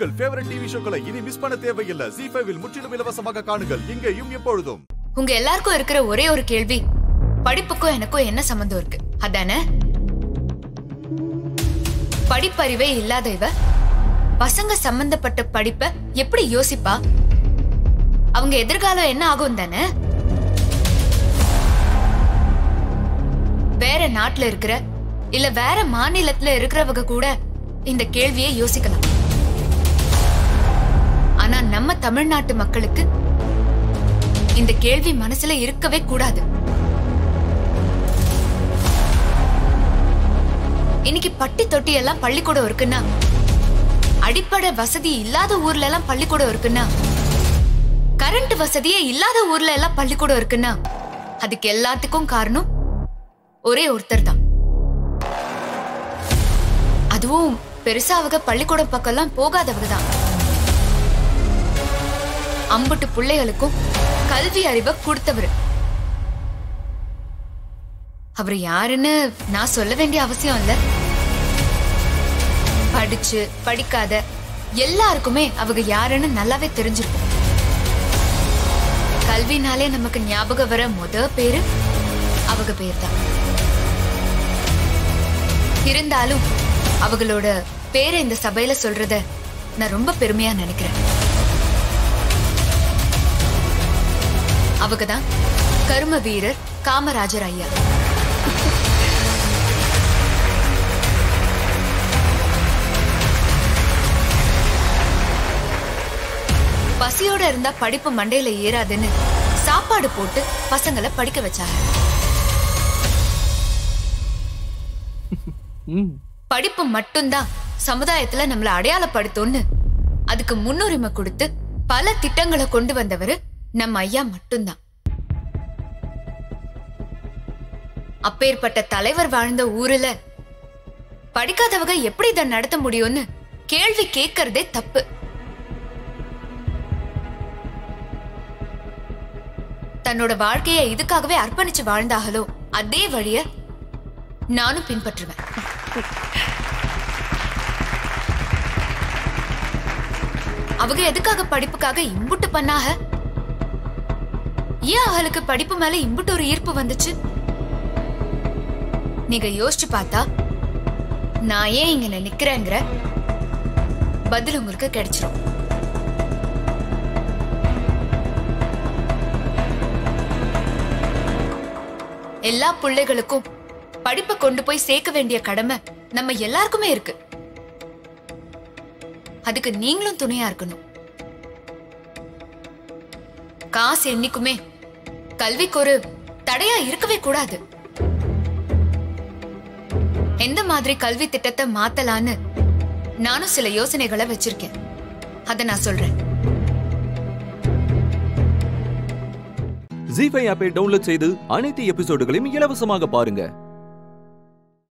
உங்கள் favourite TV ஷோக்களை இனி miss பண்ண தேவையில்லை ஜி ஃபைவில் முற்றிலும் இலவசமாக காணுங்கள் இங்கேயும் எப்பொழுதும் உங்க எல்லாருக்கும் இருக்கிற ஒரே ஒரு கேள்வி படிப்புக்கும் எனக்கும் என்ன சம்பந்தம் இருக்கு அதானே படிப்பறிவே இல்லாத இவ பசங்க சம்பந்தப்பட்ட படிப்ப எப்படி யோசிப்பா அவங்க எதிர்காலம் என்ன ஆகும் தானே வேற நாட்டுல இருக்கிற இல்ல வேற மாநிலத்துல இருக்கிறவங்க கூட இந்த கேள்வியை யோசிக்கலாம் ஆனா நம்ம தமிழ்நாட்டு மக்களுக்கு இந்த கேள்வி மனசுல இருக்கவே கூடாது இன்னைக்கு பட்டி தொட்டி எல்லாம் பள்ளிக்கூடம் இருக்குன்னா அடிப்படை வசதி இல்லாத ஊர்ல எல்லாம் பள்ளிக்கூடம் இருக்குன்னா கரண்ட் வசதியே இல்லாத ஊர்ல எல்லாம் பள்ளிக்கூடம் இருக்குன்னா அதுக்கு எல்லாத்துக்கும் காரணம் ஒரே ஒருத்தர் தான் அதுவும் பெருசா அவங்க பள்ளிக்கூடம் பக்கம்லாம் போகாதவங்க தான் அம்புட்டு பிள்ளைகளுக்கும் கல்வி அறிவை கொடுத்தவர் அவர் யாருன்னு நான் சொல்ல வேண்டிய அவசியம் இல்ல படிச்சு படிக்காத எல்லாருக்குமே அவங்க யாருன்னு நல்லாவே தெரிஞ்சிருக்கும் கல்வினாலே நமக்கு ஞாபகம் வர முத பேரு அவங்க பேர் தான் இருந்தாலும் அவங்களோட பேரை இந்த சபையில சொல்றத நான் ரொம்ப பெருமையா நினைக்கிறேன் அவங்க தான் கர்ம வீரர் காமராஜர் ஐயா பசியோட இருந்தா படிப்பு மண்டையில ஏறாதுன்னு சாப்பாடு போட்டு பசங்களை படிக்க வச்சாங்க ம் படிப்பு மட்டும்தான் சமுதாயத்துல நம்மள அடையாளப்படுத்தும்னு அதுக்கு முன்னுரிமை கொடுத்து பல திட்டங்களை கொண்டு வந்தவர் நம்ம ஐயா மட்டும்தான் அப்பேற்பட்ட தலைவர் வாழ்ந்த ஊர்ல படிக்காதவங்க எப்படி இதை நடத்த முடியும்னு கேள்வி கேட்கறதே தப்பு தன்னோட வாழ்க்கைய இதுக்காகவே அர்ப்பணிச்சு வாழ்ந்தாங்களோ அதே வழிய நானும் பின்பற்றுவேன் அவங்க எதுக்காக படிப்புக்காக இம்புட்டு பண்ணாக ஏன் அவளுக்கு படிப்பு மேல இம்புட்டு ஒரு ஈர்ப்பு வந்துச்சு நீங்க யோசிச்சு பார்த்தா நான் ஏன் இங்க நிக்கிறேங்கிற பதில் உங்களுக்கு கிடைச்சிரும் எல்லா பிள்ளைகளுக்கும் படிப்பை கொண்டு போய் சேர்க்க வேண்டிய கடமை நம்ம எல்லாருக்குமே இருக்கு அதுக்கு நீங்களும் துணையா இருக்கணும் காசு என்னைக்குமே கல்விக்கு ஒரு தடையா இருக்கவே கூடாது எந்த மாதிரி கல்வி திட்டத்தை மாத்தலான்னு நானும் சில யோசனைகளை வச்சிருக்கேன் அத நான் சொல்றேன் ஜி ஃபைவ் ஆப்பை டவுன்லோட் செய்து அனைத்து எபிசோடுகளையும் இலவசமாக பாருங்க